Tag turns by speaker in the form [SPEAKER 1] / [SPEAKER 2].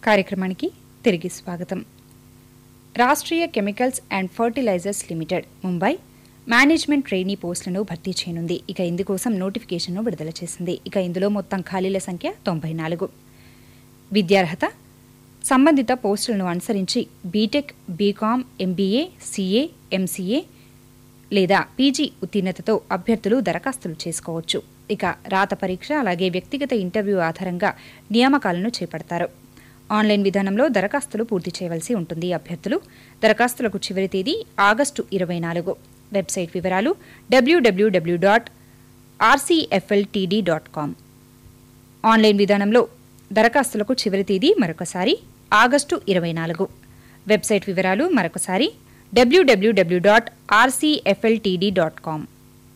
[SPEAKER 1] కార్యక్రమానికి తిరిగి స్వాగతం Rashtriya chemicals and fertilizers limited Mumbai management trainee పోస్టులను భర్తీ చేయనుంది ఇక ఇందుకోసం నోటిఫికేషన్ను విడుదల చేసింది ఇక ఇందులో మొత్తం ఖాళీల సంఖ్య తొంభై నాలుగు విద్యార్హత సంబంధిత పోస్టులను అనుసరించి BTech BCom MBA CA MCA లేదా పీజీ ఉత్తీర్ణతతో అభ్యర్థులు దరఖాస్తులు చేసుకోవచ్చు ఇక రాత పరీక్ష అలాగే వ్యక్తిగత ఇంటర్వ్యూ ఆధారంగా నియామకాలను చేపడతారు ఆన్లైన్ విధానంలో దరఖాస్తులు పూర్తి చేయవలసి ఉంటుంది అభ్యర్థులు దరఖాస్తులకు చివరి తేదీ ఆగస్టు ఇరవై నాలుగు వెబ్సైట్ వివరాలు డబ్ల్యూడబ్ల్యూడబ్ల్యూ dot RCFLTD dot com online విధానంలో దరఖాస్తులకు చివరి తేదీ మరొకసారి ఆగస్టు ఇరవై నాలుగు వెబ్సైట్ వివరాలు మరొకసారి డబ్ల్యూడబ్ల్యూడబ్ల్యూ డాట్ ఆర్సీఎఫ్ఎల్టీడీ డాట్ కామ్